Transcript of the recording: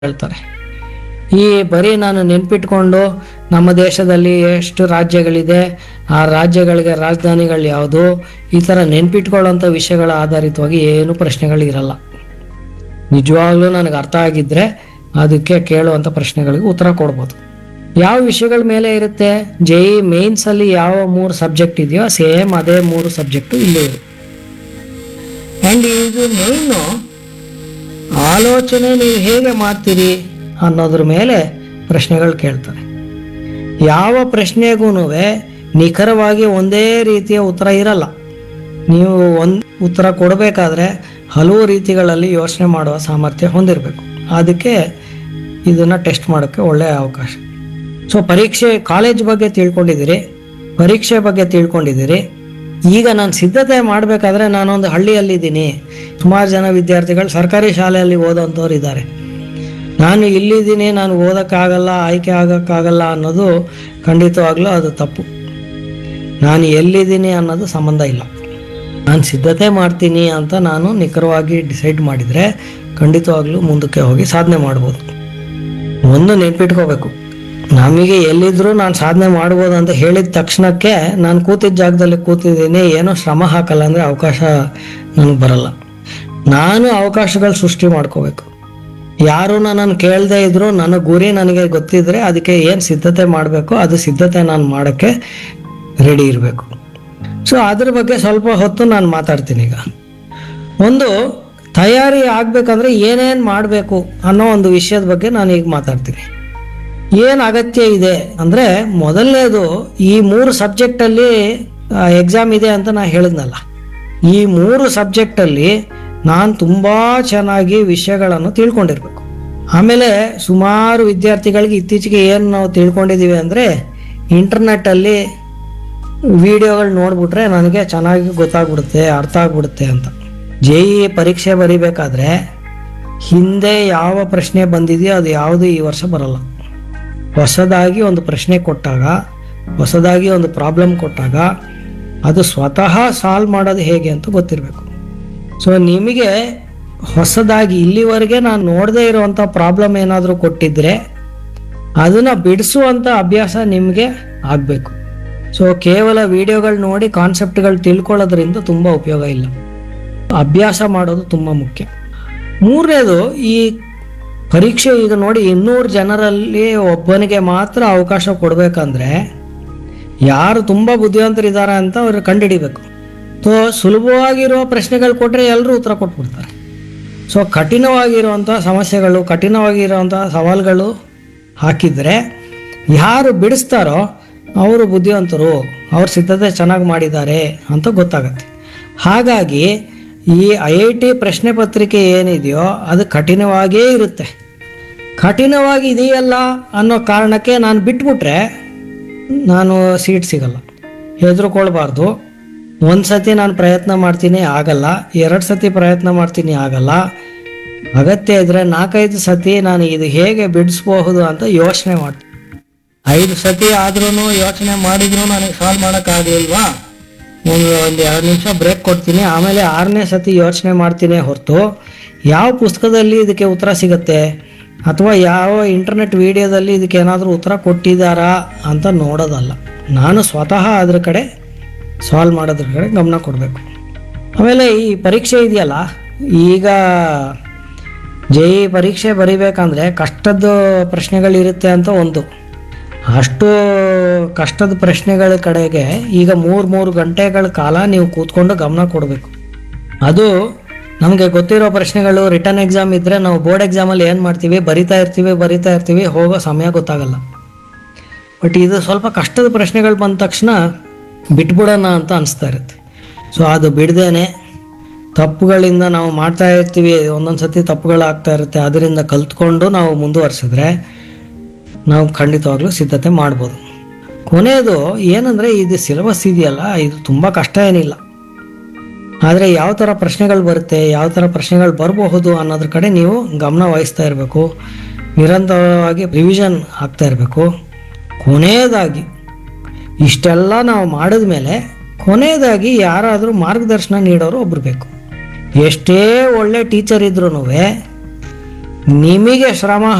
ಹೇಳ್ತಾರೆ ಈ ಬರೀ ನಾನು ನೆನ್ಪಿಟ್ಕೊಂಡು ನಮ್ಮ ದೇಶದಲ್ಲಿ ಎಷ್ಟು ರಾಜ್ಯಗಳಿದೆ ಆ ರಾಜ್ಯಗಳಿಗೆ ರಾಜಧಾನಿಗಳು ಯಾವುದು ಈ ಥರ ನೆನ್ಪಿಟ್ಕೊಳ್ಳೋಂಥ ವಿಷಯಗಳ ಆಧಾರಿತವಾಗಿ ಏನು ಪ್ರಶ್ನೆಗಳು ಇರಲ್ಲ ನಿಜವಾಗ್ಲೂ ನನಗೆ ಅರ್ಥ ಆಗಿದ್ರೆ ಅದಕ್ಕೆ ಕೇಳುವಂಥ ಪ್ರಶ್ನೆಗಳಿಗೆ ಉತ್ತರ ಕೊಡ್ಬೋದು ಯಾವ ವಿಷಯಗಳ ಮೇಲೆ ಇರುತ್ತೆ ಜೆ ಇ ಮೇನ್ಸಲ್ಲಿ ಯಾವ ಮೂರು ಸಬ್ಜೆಕ್ಟ್ ಇದೆಯೋ ಸೇಮ್ ಅದೇ ಮೂರು ಸಬ್ಜೆಕ್ಟು ಇಲ್ಲೂ ಇದೆ ಆ್ಯಂಡ್ ಇದು ಮೇಯ್ನು ಆಲೋಚನೆ ನೀವು ಹೇಗೆ ಮಾಡ್ತೀರಿ ಅನ್ನೋದ್ರ ಮೇಲೆ ಪ್ರಶ್ನೆಗಳು ಕೇಳ್ತಾರೆ ಯಾವ ಪ್ರಶ್ನೆಗೂ ನಿಖರವಾಗಿ ಒಂದೇ ರೀತಿಯ ಉತ್ತರ ಇರಲ್ಲ ನೀವು ಒಂದು ಉತ್ತರ ಕೊಡಬೇಕಾದ್ರೆ ಹಲವು ರೀತಿಗಳಲ್ಲಿ ಯೋಚನೆ ಮಾಡುವ ಸಾಮರ್ಥ್ಯ ಹೊಂದಿರಬೇಕು ಅದಕ್ಕೆ ಇದನ್ನು ಟೆಸ್ಟ್ ಮಾಡೋಕ್ಕೆ ಒಳ್ಳೆಯ ಅವಕಾಶ ಸೊ ಪರೀಕ್ಷೆ ಕಾಲೇಜ್ ಬಗ್ಗೆ ತಿಳ್ಕೊಂಡಿದ್ದೀರಿ ಪರೀಕ್ಷೆ ಬಗ್ಗೆ ತಿಳ್ಕೊಂಡಿದ್ದೀರಿ ಈಗ ನಾನು ಸಿದ್ಧತೆ ಮಾಡಬೇಕಾದ್ರೆ ನಾನೊಂದು ಹಳ್ಳಿಯಲ್ಲಿದ್ದೀನಿ ಸುಮಾರು ಜನ ವಿದ್ಯಾರ್ಥಿಗಳು ಸರ್ಕಾರಿ ಶಾಲೆಯಲ್ಲಿ ಓದೋಂಥವ್ರು ಇದ್ದಾರೆ ನಾನು ಇಲ್ಲಿದ್ದೀನಿ ನಾನು ಓದೋಕ್ಕಾಗಲ್ಲ ಆಯ್ಕೆ ಆಗೋಕ್ಕಾಗಲ್ಲ ಅನ್ನೋದು ಖಂಡಿತವಾಗ್ಲೂ ಅದು ತಪ್ಪು ನಾನು ಎಲ್ಲಿದ್ದೀನಿ ಅನ್ನೋದು ಸಂಬಂಧ ಇಲ್ಲ ನಾನು ಸಿದ್ಧತೆ ಮಾಡ್ತೀನಿ ಅಂತ ನಾನು ನಿಖರವಾಗಿ ಡಿಸೈಡ್ ಮಾಡಿದರೆ ಖಂಡಿತವಾಗ್ಲೂ ಮುಂದಕ್ಕೆ ಹೋಗಿ ಸಾಧನೆ ಮಾಡ್ಬೋದು ಒಂದು ನೆನ್ಪಿಟ್ಕೋಬೇಕು ನಮಗೆ ಎಲ್ಲಿದ್ರೂ ನಾನು ಸಾಧನೆ ಮಾಡ್ಬೋದು ಅಂತ ಹೇಳಿದ ತಕ್ಷಣಕ್ಕೆ ನಾನು ಕೂತಿದ್ದ ಜಾಗದಲ್ಲಿ ಕೂತಿದ್ದೀನಿ ಏನೋ ಶ್ರಮ ಹಾಕಲ್ಲ ಅಂದರೆ ಅವಕಾಶ ನನಗೆ ಬರಲ್ಲ ನಾನು ಅವಕಾಶಗಳು ಸೃಷ್ಟಿ ಮಾಡ್ಕೋಬೇಕು ಯಾರು ನನ್ನನ್ನು ಕೇಳದೇ ಇದ್ರು ನನ್ನ ಗುರಿ ನನಗೆ ಗೊತ್ತಿದ್ರೆ ಅದಕ್ಕೆ ಏನು ಸಿದ್ಧತೆ ಮಾಡಬೇಕು ಅದು ಸಿದ್ಧತೆ ನಾನು ಮಾಡೋಕ್ಕೆ ರೆಡಿ ಇರಬೇಕು ಸೊ ಅದ್ರ ಬಗ್ಗೆ ಸ್ವಲ್ಪ ಹೊತ್ತು ನಾನು ಮಾತಾಡ್ತೀನಿ ಈಗ ಒಂದು ತಯಾರಿ ಆಗಬೇಕಂದ್ರೆ ಏನೇನು ಮಾಡಬೇಕು ಅನ್ನೋ ಒಂದು ವಿಷಯದ ಬಗ್ಗೆ ನಾನು ಈಗ ಮಾತಾಡ್ತೀನಿ ಏನು ಅಗತ್ಯ ಇದೆ ಅಂದರೆ ಮೊದಲನೇದು ಈ ಮೂರು ಸಬ್ಜೆಕ್ಟಲ್ಲಿ ಎಕ್ಸಾಮ್ ಇದೆ ಅಂತ ನಾನು ಹೇಳಿದ್ನಲ್ಲ ಈ ಮೂರು ಸಬ್ಜೆಕ್ಟಲ್ಲಿ ನಾನು ತುಂಬ ಚೆನ್ನಾಗಿ ವಿಷಯಗಳನ್ನು ತಿಳ್ಕೊಂಡಿರ್ಬೇಕು ಆಮೇಲೆ ಸುಮಾರು ವಿದ್ಯಾರ್ಥಿಗಳಿಗೆ ಇತ್ತೀಚೆಗೆ ಏನು ನಾವು ತಿಳ್ಕೊಂಡಿದ್ದೀವಿ ಅಂದರೆ ಇಂಟರ್ನೆಟ್ಟಲ್ಲಿ ವಿಡಿಯೋಗಳು ನೋಡ್ಬಿಟ್ರೆ ನನಗೆ ಚೆನ್ನಾಗಿ ಗೊತ್ತಾಗ್ಬಿಡುತ್ತೆ ಅರ್ಥ ಆಗ್ಬಿಡುತ್ತೆ ಅಂತ ಜೆ ಇ ಪರೀಕ್ಷೆ ಬರಿಬೇಕಾದ್ರೆ ಹಿಂದೆ ಯಾವ ಪ್ರಶ್ನೆ ಬಂದಿದೆಯೋ ಅದು ಯಾವುದು ಈ ವರ್ಷ ಬರಲ್ಲ ಹೊಸದಾಗಿ ಒಂದು ಪ್ರಶ್ನೆ ಕೊಟ್ಟಾಗ ಹೊಸದಾಗಿ ಒಂದು ಪ್ರಾಬ್ಲಮ್ ಕೊಟ್ಟಾಗ ಅದು ಸ್ವತಃ ಸಾಲ್ವ್ ಮಾಡೋದು ಹೇಗೆ ಅಂತ ಗೊತ್ತಿರಬೇಕು ಸೊ ನಿಮಗೆ ಹೊಸದಾಗಿ ಇಲ್ಲಿವರೆಗೆ ನಾನು ನೋಡದೇ ಇರುವಂಥ ಪ್ರಾಬ್ಲಮ್ ಏನಾದರೂ ಕೊಟ್ಟಿದ್ರೆ ಅದನ್ನು ಬಿಡಿಸುವಂಥ ಅಭ್ಯಾಸ ನಿಮಗೆ ಆಗಬೇಕು ಸೊ ಕೇವಲ ವಿಡಿಯೋಗಳು ನೋಡಿ ಕಾನ್ಸೆಪ್ಟ್ಗಳು ತಿಳ್ಕೊಳ್ಳೋದ್ರಿಂದ ತುಂಬ ಉಪಯೋಗ ಇಲ್ಲ ಅಭ್ಯಾಸ ಮಾಡೋದು ತುಂಬ ಮುಖ್ಯ ಮೂರನೇದು ಈ ಪರೀಕ್ಷೆ ಈಗ ನೋಡಿ ಇನ್ನೂರು ಜನರಲ್ಲಿ ಒಬ್ಬನಿಗೆ ಮಾತ್ರ ಅವಕಾಶ ಕೊಡಬೇಕಂದ್ರೆ ಯಾರು ತುಂಬ ಬುದ್ಧಿವಂತರಿದ್ದಾರೆ ಅಂತ ಅವ್ರು ಕಂಡುಹಿಡಿಬೇಕು ಸೊ ಸುಲಭವಾಗಿರುವ ಪ್ರಶ್ನೆಗಳು ಕೊಟ್ಟರೆ ಎಲ್ಲರೂ ಉತ್ತರ ಕೊಟ್ಬಿಡ್ತಾರೆ ಸೊ ಕಠಿಣವಾಗಿರುವಂಥ ಸಮಸ್ಯೆಗಳು ಕಠಿಣವಾಗಿರುವಂಥ ಸವಾಲುಗಳು ಹಾಕಿದರೆ ಯಾರು ಬಿಡಿಸ್ತಾರೋ ಅವರು ಬುದ್ಧಿವಂತರು ಅವ್ರ ಸಿದ್ಧತೆ ಚೆನ್ನಾಗಿ ಮಾಡಿದ್ದಾರೆ ಅಂತ ಗೊತ್ತಾಗತ್ತೆ ಹಾಗಾಗಿ ಈ ಐ ಐ ಟಿ ಪ್ರಶ್ನೆ ಪತ್ರಿಕೆ ಏನಿದೆಯೋ ಅದು ಕಠಿಣವಾಗಿಯೇ ಇರುತ್ತೆ ಕಠಿಣವಾಗಿ ಇದೆಯಲ್ಲ ಅನ್ನೋ ಕಾರಣಕ್ಕೆ ನಾನು ಬಿಟ್ಬಿಟ್ರೆ ನಾನು ಸೀಟ್ ಸಿಗಲ್ಲ ಹೆದರ್ಕೊಳ್ಬಾರ್ದು ಒಂದು ಸತಿ ನಾನು ಪ್ರಯತ್ನ ಮಾಡ್ತೀನಿ ಆಗಲ್ಲ ಎರಡು ಸತಿ ಪ್ರಯತ್ನ ಮಾಡ್ತೀನಿ ಆಗಲ್ಲ ಅಗತ್ಯ ಇದ್ದರೆ ನಾಲ್ಕೈದು ಸತಿ ನಾನು ಇದು ಹೇಗೆ ಬಿಡಿಸ್ಬಹುದು ಅಂತ ಯೋಚನೆ ಮಾಡ್ತೀನಿ ಐದು ಸತಿ ಆದ್ರೂ ಯೋಚನೆ ಮಾಡಿದ್ರು ನನಗೆ ಸಾಲ್ವ್ ಮಾಡೋಕ್ಕಾಗಲಿಲ್ವಾ ಒಂದು ಒಂದು ಎರಡು ನಿಮಿಷ ಬ್ರೇಕ್ ಕೊಡ್ತೀನಿ ಆಮೇಲೆ ಆರನೇ ಸತಿ ಯೋಚನೆ ಮಾಡ್ತೀನಿ ಹೊರತು ಯಾವ ಪುಸ್ತಕದಲ್ಲಿ ಇದಕ್ಕೆ ಉತ್ತರ ಸಿಗುತ್ತೆ ಅಥವಾ ಯಾವ ಇಂಟರ್ನೆಟ್ ವಿಡಿಯೋದಲ್ಲಿ ಇದಕ್ಕೆ ಏನಾದರೂ ಉತ್ತರ ಕೊಟ್ಟಿದ್ದಾರಾ ಅಂತ ನೋಡೋದಲ್ಲ ನಾನು ಸ್ವತಃ ಅದ್ರ ಕಡೆ ಸಾಲ್ವ್ ಮಾಡೋದ್ರ ಕಡೆ ಗಮನ ಕೊಡಬೇಕು ಆಮೇಲೆ ಈ ಪರೀಕ್ಷೆ ಇದೆಯಲ್ಲ ಈಗ ಜೆ ಇ ಪರೀಕ್ಷೆ ಬರಿಬೇಕಂದ್ರೆ ಕಷ್ಟದ ಪ್ರಶ್ನೆಗಳಿರುತ್ತೆ ಅಂತ ಒಂದು ಅಷ್ಟು ಕಷ್ಟದ ಪ್ರಶ್ನೆಗಳ ಕಡೆಗೆ ಈಗ ಮೂರು ಮೂರು ಗಂಟೆಗಳ ಕಾಲ ನೀವು ಕೂತ್ಕೊಂಡು ಗಮನ ಕೊಡಬೇಕು ಅದು ನಮಗೆ ಗೊತ್ತಿರೋ ಪ್ರಶ್ನೆಗಳು ರಿಟರ್ನ್ ಎಕ್ಸಾಮ್ ಇದ್ದರೆ ನಾವು ಬೋರ್ಡ್ ಎಕ್ಸಾಮಲ್ಲಿ ಏನು ಮಾಡ್ತೀವಿ ಬರಿತಾ ಇರ್ತೀವಿ ಬರಿತಾ ಇರ್ತೀವಿ ಹೋಗೋ ಸಮಯ ಗೊತ್ತಾಗಲ್ಲ ಬಟ್ ಇದು ಸ್ವಲ್ಪ ಕಷ್ಟದ ಪ್ರಶ್ನೆಗಳು ಬಂದ ತಕ್ಷಣ ಬಿಟ್ಬಿಡೋಣ ಅಂತ ಅನಿಸ್ತಾ ಇರುತ್ತೆ ಸೊ ಅದು ಬಿಡ್ದೇನೆ ತಪ್ಪುಗಳಿಂದ ನಾವು ಮಾಡ್ತಾ ಇರ್ತೀವಿ ಒಂದೊಂದು ಸತಿ ತಪ್ಪುಗಳಾಗ್ತಾ ಇರುತ್ತೆ ಅದರಿಂದ ಕಲ್ತ್ಕೊಂಡು ನಾವು ಮುಂದುವರ್ಸಿದ್ರೆ ನಾವು ಖಂಡಿತವಾಗ್ಲೂ ಸಿದ್ಧತೆ ಮಾಡ್ಬೋದು ಕೊನೆಯದು ಏನಂದರೆ ಇದು ಸಿಲೆಬಸ್ ಇದೆಯಲ್ಲ ಇದು ತುಂಬ ಕಷ್ಟ ಏನಿಲ್ಲ ಆದರೆ ಯಾವ ಥರ ಪ್ರಶ್ನೆಗಳು ಬರುತ್ತೆ ಯಾವ ಥರ ಪ್ರಶ್ನೆಗಳು ಬರಬಹುದು ಅನ್ನೋದ್ರ ಕಡೆ ನೀವು ಗಮನ ವಹಿಸ್ತಾ ಇರಬೇಕು ನಿರಂತರವಾಗಿ ರಿವಿಷನ್ ಆಗ್ತಾ ಇರಬೇಕು ಕೊನೆಯದಾಗಿ ಇಷ್ಟೆಲ್ಲ ನಾವು ಮಾಡಿದ್ಮೇಲೆ ಕೊನೆಯದಾಗಿ ಯಾರಾದರೂ ಮಾರ್ಗದರ್ಶನ ನೀಡೋರು ಒಬ್ರು ಬೇಕು ಎಷ್ಟೇ ಒಳ್ಳೆ ಟೀಚರ್ ಇದ್ರೂ ನಿಮಗೆ ಶ್ರಮ